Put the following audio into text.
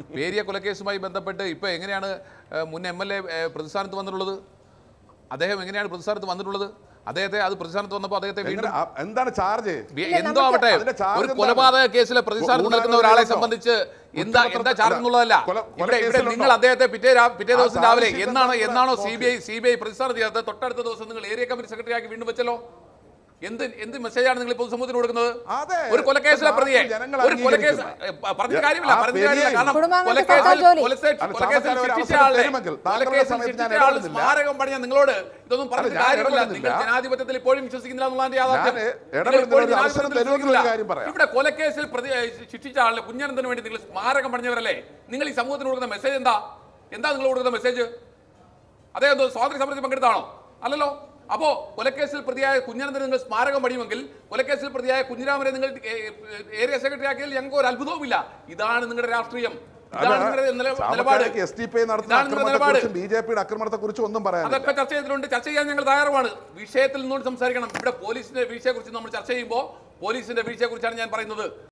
പേരിയ കൊലക്കേസുമായി ബന്ധപ്പെട്ട് ഇപ്പോൾ എങ്ങനെയാണ് ഏഹ്, മുൻ എം എൽ എ പ്രതിസ്ഥാനത്ത് വന്നിട്ടുള്ളത് അദ്ദേഹം എങ്ങനെയാണ് പ്രതിസ്ഥാനത്ത് വന്നിട്ടുള്ളത് അദ്ദേഹത്തെ അത് പ്രതിസ്ഥാനത്ത് വന്നപ്പോൾ അദ്ദേഹത്തെ എങ്ങനെ വീണ്ടും ആ- എന്താണ് ചാർജ് വി- ഇല്ല, എന്തോ നമുക്ക് ആവട്ടെ അതിന്റെ charge ഒരു എന്താണ്? കൊലപാതക കേസിലെ പ്രതിസ്ഥാനത്ത് ഗൂഢാലോചന നിൽക്കുന്ന ഒരാളെ കേസോ? സംബന്ധിച്ച് എന്താ കുറ്റപത്രം- എന്താ ചാർജ് എന്നുള്ളതല്ല കൊല- ഇവിടെ ഇവിടെ കൊലക്കേസിലുണ്ടോ? നിങ്ങൾ അദ്ദേഹത്തെ പിറ്റേ രാ- പിറ്റേ ആ ദിവസം charge രാവിലെ sheet എന്നാണോ എന്താ എന്നാണോ നോക്ക്. C B I C B I പ്രതിസ്ഥാനത്ത് ചേർത്ത് തൊട്ടടുത്ത ദിവസം നിങ്ങൾ ഏരിയ കമ്മിറ്റി സെക്രട്ടറി ആക്കി വീണ്ടും വെച്ചല്ലോ എന്ത് എന്ത് മെസ്സേജാണ് നിങ്ങൾ പൊതുസമൂഹത്തിന് കൊടുക്കുന്നത് അതെ. ഒരു കൊലക്കേസിലെ ഇത് പ്രതിയെ ജനങ്ങൾ ഒരു കൊലക്കേസ് അംഗീകരിക്കുന്നു. ഏ, പറഞ്ഞ ആ കാര്യമില്ല പറഞ്ഞ പെരിയ- കാര്യമില്ല കാരണം കുടുംബാംഗങ്ങൾക്ക് കൊലക്കേസിൽ സർക്കാർ ജോലി. കൊലസേ- അല്ല, കൊലക്കേസിൽ സാമ്പത്തിക ഒരു ശിക്ഷിച്ച അവസരം ആളെ തരുമെങ്കിൽ താങ്കളുടെ കൊലക്കേസിൽ സമയത്ത് ഞാൻ ശിക്ഷിച്ച ആൾ ഇടപെടുന്നില്ല. സ്മാരകം പണിയാൻ നിങ്ങളോട് ഇതൊന്നും പറഞ്ഞ അല്ല, ഞാൻ കാര്യമില്ല നിങ്ങൾ ഇടപെടുന്നില്ല. ജനാധിപത്യത്തിൽ ഇപ്പോഴും വിശ്വസിക്കുന്നില്ല എന്നുള്ളതിന്റെ യാഥാർത്ഥ്യം ഞാൻ നിങ്ങൾ ഇടപെടുന്നതിന് ഇപ്പോഴും ഒരു അവസരം ജനാധിപത്യത്തിൽ തരുമെങ്കിൽ ഒരു വിശ്വസിക്കുന്നില്ല. കാര്യം പറയാം. ഇവിടെ കൊലക്കേസിൽ പ്രതി ഏ, ശിക്ഷിച്ച ആളിന് കുഞ്ഞനന്തന് വേണ്ടി നിങ്ങൾ സ്മാരകം പണിഞ്ഞവരല്ലേ നിങ്ങൾ ഈ സമൂഹത്തിന് കൊടുക്കുന്ന മെസ്സേജ് എന്താ എന്താ നിങ്ങൾ കൊടുക്കുന്ന മെസ്സേജ് അദ്ദേഹം എന്തോ സ്വാതന്ത്ര്യ സമരത്തിൽ പങ്കെടുത്താണോ അല്ലല്ലോ അപ്പോ കൊലക്കേസിൽ പ്രതിയായ കുഞ്ഞനന്തന് നിങ്ങൾ സ്മാരകം പണിയുമെങ്കിൽ കൊലക്കേസിൽ പ്രതിയായ കുഞ്ഞിരാമനെ നിങ്ങൾ ഏ, ഏ, ഏരിയ സെക്രട്ടറി ആക്കിയാൽ ഞങ്ങൾക്ക് ഒരു അത്ഭുതവുമില്ല ഇതാണ് നിങ്ങളുടെ രാഷ്ട്രീയം ഇതാണ് നിങ്ങളുടെ നില- നിലപാട് എസ് ടി പി നടത്തുന്ന ഇതാണ് നിങ്ങളുടെ അക്രമത്തെ നിലപാട് കുറിച്ചും ബി ജെ പിയുടെ അക്രമത്തെ കുറിച്ചും ഒന്നും പറയാനില്ല അതൊക്കെ ചർച്ച ചെയ്തിട്ടുണ്ട് ചർച്ച ചെയ്യാൻ ഞങ്ങൾ തയ്യാറുമാണ് വിഷയത്തിൽ നിന്നുകൊണ്ട് സംസാരിക്കണം ഇവിടെ പോലീസിന്റെ വീഴ്ചയെ കുറിച്ച് നമ്മൾ ചർച്ച ചെയ്യുമ്പോൾ പോലീസിന്റെ വീഴ്ചയെ കുറിച്ചാണ് ഞാൻ പറയുന്നത്